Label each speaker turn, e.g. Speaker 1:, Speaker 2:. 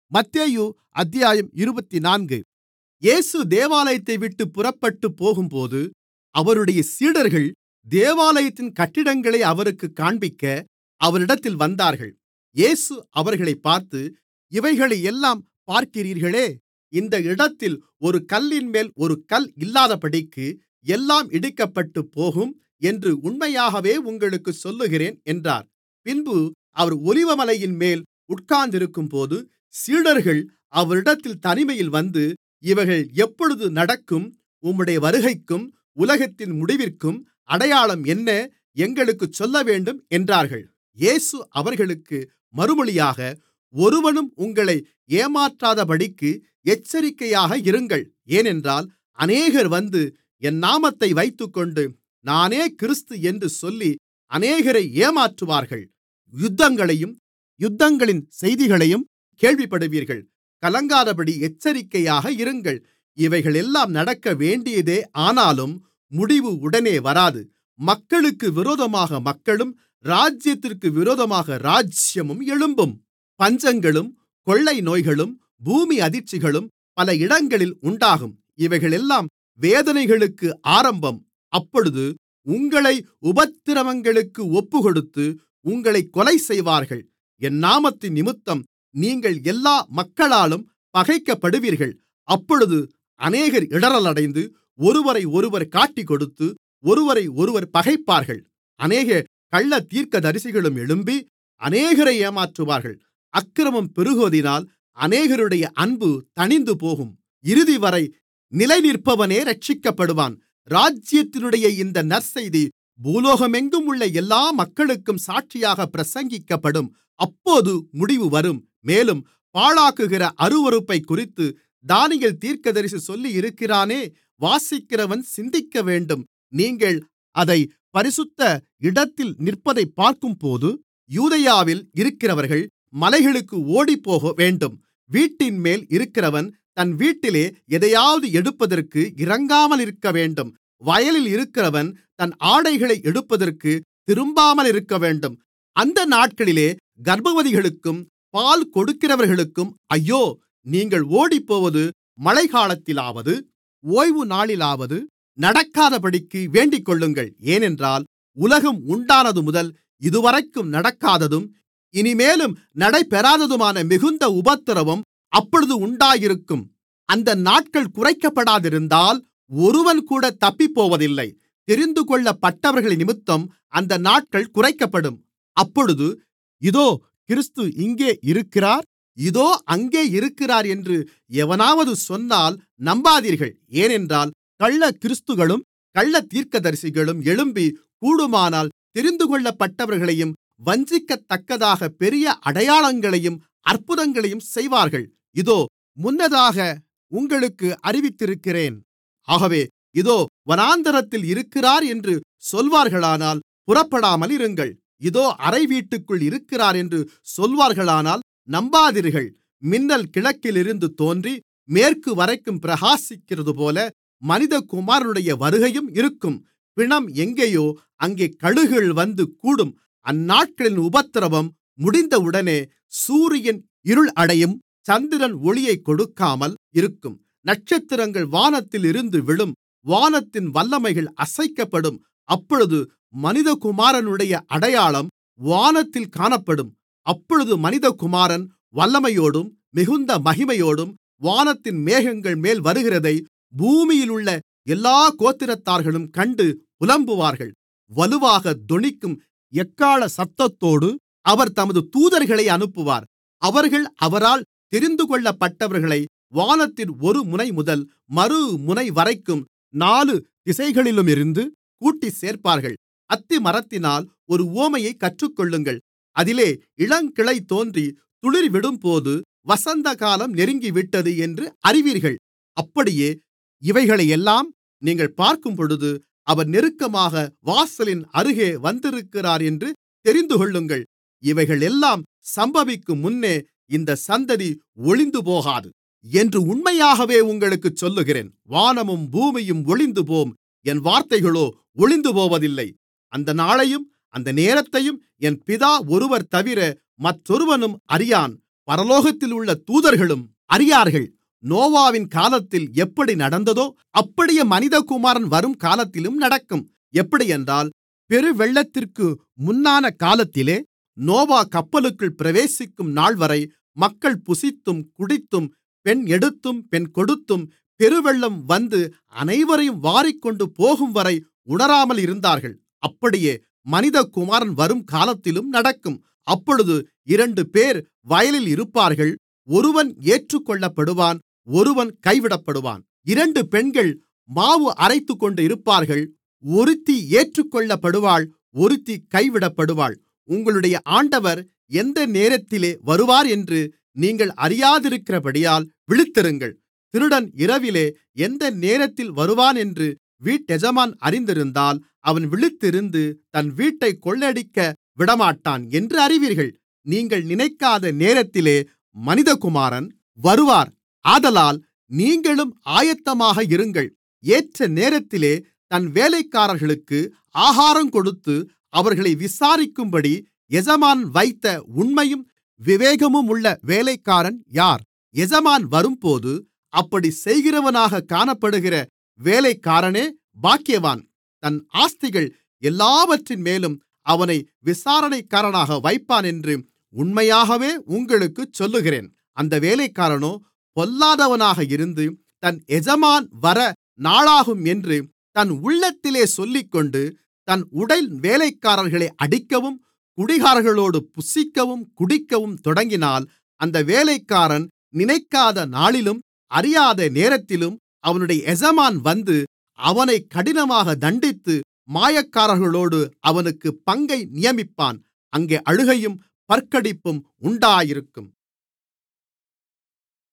Speaker 1: மத்தேயு அத்தியாயம் இருபத்துநான்கு இயேசு தேவாலயத்தைவிட்டுப் புறப்பட்டுப் போகும்போது அவருடைய சீடர்கள் தேவாலயத்தின் கட்டிடங்களை அவருக்குக் காண்பிக்க அவரிடத்தில் வந்தார்கள் இயேசு அவர்களைப் பார்த்து இவைகளையெல்லாம் பார்க்கிறீர்களே இந்த இடத்தில் ஒரு கல்லின்மேல் ஒரு கல் இல்லாதபடிக்கு எல்லாம் இடிக்கப்பட்டுப்போகும் என்று உண்மையாகவே உங்களுக்குச் சொல்லுகிறேன் என்றார் பின்பு அவர் ஒலிவமலையின்மேல் உட்கார்ந்திருக்கும்போது சீடர்கள் அவரிடத்தில் தனிமையில் வந்து இவைகள் எப்பொழுது நடக்கும் உம்முடைய வருகைக்கும் உலகத்தின் முடிவிற்கும் அடையாளம் என்ன எங்களுக்குச் சொல்லவேண்டும் என்றார்கள் இயேசு அவர்களுக்கு மறுமொழியாக ஒருவனும் உங்களை ஏமாற்றாதபடிக்கு எச்சரிக்கையாக இருங்கள் ஏனென்றால் அநேகர் வந்து என் நாமத்தை வைத்துக்கொண்டு நானே கிறிஸ்து என்று சொல்லி அநேகரை ஏமாற்றுவார்கள் யுத்தங்களையும் யுத்தங்களின் செய்திகளையும் கேள்விப்படுவீர்கள் கலங்காதபடி எச்சரிக்கையாக இருங்கள் இவைகளெல்லாம் நடக்கவேண்டியதே ஆனாலும் முடிவு உடனே வராது மக்களுக்கு விரோதமாக மக்களும் ராஜ்யத்திற்கு விரோதமாக ராஜ்யமும் எழும்பும் பஞ்சங்களும் கொள்ளை நோய்களும் பூமி அதிர்ச்சிகளும் பல இடங்களில் உண்டாகும் இவைகளெல்லாம் வேதனைகளுக்கு ஆரம்பம் அப்பொழுது உங்களை உபத்திரவங்களுக்கு ஒப்புக்கொடுத்து உங்களைக் கொலை செய்வார்கள் என் நாமத்தினிமித்தம் நீங்கள் எல்லா மக்களாலும் பகைக்கப்படுவீர்கள் அப்பொழுது அநேகர் இடறலடைந்து ஒருவரையொருவர் காட்டிக்கொடுத்து ஒருவரையொருவர் பகைப்பார்கள் அநேக கள்ளத் தீர்க்கதரிசிகளும் எழும்பி அநேகரை ஏமாற்றுவார்கள் அக்கிரமம் பெருகுவதினால் அநேகருடைய அன்பு தணிந்துபோகும் இறுதிவரை நிலைநிற்பவனே இரட்சிக்கப்படுவான் ராஜ்யத்தினுடைய இந்த நற்செய்தி பூலோகமெங்கும் உள்ள எல்லா மக்களுக்கும் சாட்சியாகப் பிரசங்கிக்கப்படும் அப்போது முடிவு வரும் மேலும் பாழாக்குகிற அருவருப்பைக்குறித்து தானியேல் தீர்க்கதரிசி சொல்லியிருக்கிறானே வாசிக்கிறவன் சிந்திக்கவேண்டும் நீங்கள் அதைப் பரிசுத்த இடத்தில் நிற்பதைப் பார்க்கும்போது யூதேயாவில் இருக்கிறவர்கள் மலைகளுக்கு ஓடிப்போகவேண்டும் வீட்டின்மேல் இருக்கிறவன் தன் வீட்டிலே எதையாவது எடுப்பதற்கு இறங்காமலிருக்கவேண்டும் வயலில் இருக்கிறவன் தன் ஆடைகளை எடுப்பதற்கு திரும்பாமலிருக்கவேண்டும் அந்த நாட்களிலே கர்ப்பவதிகளுக்கும் பால் கொடுக்கிறவர்களுக்கும் ஐயோ நீங்கள் ஓடிப்போவது மழைகாலத்திலாவது ஓய்வுநாளிலாவது நடக்காதபடிக்கு வேண்டிக்கொள்ளுங்கள் ஏனென்றால் உலகம் உண்டானதுமுதல் இதுவரைக்கும் நடக்காததும் இனிமேலும் நடைபெறாததுமான மிகுந்த உபத்திரவம் அப்பொழுது உண்டாயிருக்கும் அந்த நாட்கள் குறைக்கப்படாதிருந்தால் ஒருவன்கூட தப்பிப்போவதில்லை தெரிந்துகொள்ளப்பட்டவர்களினிமித்தம் அந்த நாட்கள் குறைக்கப்படும் அப்பொழுது இதோ கிறிஸ்து இங்கே இருக்கிறார் இதோ அங்கே இருக்கிறார் என்று எவனாவது சொன்னால் நம்பாதீர்கள் ஏனென்றால் கள்ளக்கிறிஸ்துகளும் கள்ளத் தீர்க்கதரிசிகளும் எழும்பி கூடுமானால் தெரிந்துகொள்ளப்பட்டவர்களையும் வஞ்சிக்கத்தக்கதாக பெரிய அடையாளங்களையும் அற்புதங்களையும் செய்வார்கள் இதோ முன்னதாக உங்களுக்கு அறிவித்திருக்கிறேன் ஆகவே இதோ வனாந்திரத்தில் இருக்கிறார் என்று சொல்வார்களானால் புறப்படாமல் இருங்கள் இதோ அறைவீட்டுக்குள் இருக்கிறார் என்று சொல்வார்களானால் நம்பாதீர்கள் மின்னல் கிழக்கிலிருந்து தோன்றி மேற்குவரைக்கும் பிரகாசிக்கிறதுபோல மனிதகுமாரனுடைய வருகையும் இருக்கும் பிணம் எங்கேயோ அங்கே கழுகுகள் வந்து கூடும் அந்நாட்களின் உபத்திரவம் முடிந்தவுடனே சூரியன் இருள் அடையும் சந்திரன் ஒளியைக் கொடுக்காமல் இருக்கும் நட்சத்திரங்கள் வானத்தில் இருந்து விழும் வானத்தின் வல்லமைகள் அசைக்கப்படும் அப்பொழுது மனிதகுமாரனுடைய அடையாளம் வானத்தில் காணப்படும் அப்பொழுது மனிதகுமாரன் வல்லமையோடும் மிகுந்த மகிமையோடும் வானத்தின் மேகங்கள் மேல் வருகிறதை பூமியிலுள்ள எல்லா கோத்திரத்தார்களும் கண்டு புலம்புவார்கள் வலுவாக தொனிக்கும் எக்காள சத்தத்தோடு அவர் தமது தூதர்களை அனுப்புவார் அவர்கள் அவரால் தெரிந்துகொள்ளப்பட்டவர்களை வானத்தின் ஒரு முனைமுதல் மறுமுனைவரைக்கும் நாலு திசைகளிலுமிருந்து கூட்டிச் சேர்ப்பார்கள் அத்திமரத்தினால் ஒரு உவமையைக் கற்றுக்கொள்ளுங்கள் அதிலே இளங்கிளை தோன்றி துளிர்விடும்போது வசந்தகாலம் நெருங்கிவிட்டது என்று அறிவீர்கள் அப்படியே இவைகளையெல்லாம் நீங்கள் பார்க்கும்பொழுது அவர் நெருக்கமாக வாசலின் அருகே வந்திருக்கிறார் என்று தெரிந்துகொள்ளுங்கள் இவைகளெல்லாம் சம்பவிக்கும் முன்னே இந்த சந்ததி ஒழிந்துபோகாது என்று உண்மையாகவே உங்களுக்குச் சொல்லுகிறேன் வானமும் பூமியும் ஒழிந்துபோம் என் வார்த்தைகளோ ஒழிந்துபோவதில்லை அந்த நாளையும் அந்த நேரத்தையும் என் பிதா ஒருவர் தவிர மற்றொருவனும் அறியான் பரலோகத்திலுள்ள தூதர்களும் அறியார்கள் நோவாவின் காலத்தில் எப்படி நடந்ததோ அப்படியே மனிதகுமாரன் வரும் காலத்திலும் நடக்கும் எப்படியென்றால் பெருவெள்ளத்திற்கு முன்னான காலத்திலே நோவா கப்பலுக்குள் பிரவேசிக்கும் நாள்வரை மக்கள் புசித்தும் குடித்தும் பெண் எடுத்தும் பெண் கொடுத்தும் பெருவெள்ளம் வந்து அனைவரையும் வாரிக்கொண்டு போகும்வரை உணராமல் இருந்தார்கள் அப்படியே மனிதகுமாரன் வரும் காலத்திலும் நடக்கும் அப்பொழுது இரண்டுபேர் வயலில் இருப்பார்கள் ஒருவன் ஏற்றுக்கொள்ளப்படுவான் ஒருவன் கைவிடப்படுவான் இரண்டு பெண்கள் மாவு அரைத்துக்கொண்டு இருப்பார்கள் ஒருத்தி ஏற்றுக்கொள்ளப்படுவாள் ஒருத்தி கைவிடப்படுவாள் உங்களுடைய ஆண்டவர் எந்த நேரத்திலே வருவார் என்று நீங்கள் அறியாதிருக்கிறபடியால் விழித்திருங்கள் திருடன் இரவிலே எந்த நேரத்தில் வருவான் என்று வீட்டெஜமான் அறிந்திருந்தால் அவன் விழித்திருந்து தன் வீட்டைக் கொள்ளையடிக்க விடமாட்டான் என்று அறிவீர்கள் நீங்கள் நினைக்காத நேரத்திலே மனிதகுமாரன் வருவார் ஆதலால் நீங்களும் ஆயத்தமாக இருங்கள் ஏற்ற நேரத்திலே தன் வேலைக்காரர்களுக்கு ஆகாரங்கொடுத்து அவர்களை விசாரிக்கும்படி எஜமான் வைத்த உண்மையும் விவேகமுமுள்ள வேலைக்காரன் யார் எஜமான் வரும்போது அப்படிச் செய்கிறவனாகக் காணப்படுகிற வேலைக்காரனே பாக்கியவான் தன் ஆஸ்திகள் எல்லாவற்றின்மேலும் அவனை விசாரணைக்காரனாக வைப்பான் என்று உண்மையாகவே உங்களுக்குச் சொல்லுகிறேன் அந்த வேலைக்காரனோ பொல்லாதவனாக இருந்து தன் எஜமான் வர நாளாகும் என்று தன் உள்ளத்திலே சொல்லிக்கொண்டு தன் உடல் வேலைக்காரர்களை அடிக்கவும் குடிகாரர்களோடு புசிக்கவும் குடிக்கவும் தொடங்கினால் அந்த வேலைக்காரன் நினைக்காத நாளிலும் அறியாத நேரத்திலும் அவனுடைய எஜமான் வந்து அவனைக் கடினமாக தண்டித்து மாயக்காரர்களோடு அவனுக்கு பங்கை நியமிப்பான் அங்கே அழுகையும் பற்கடிப்பும் உண்டாயிருக்கும்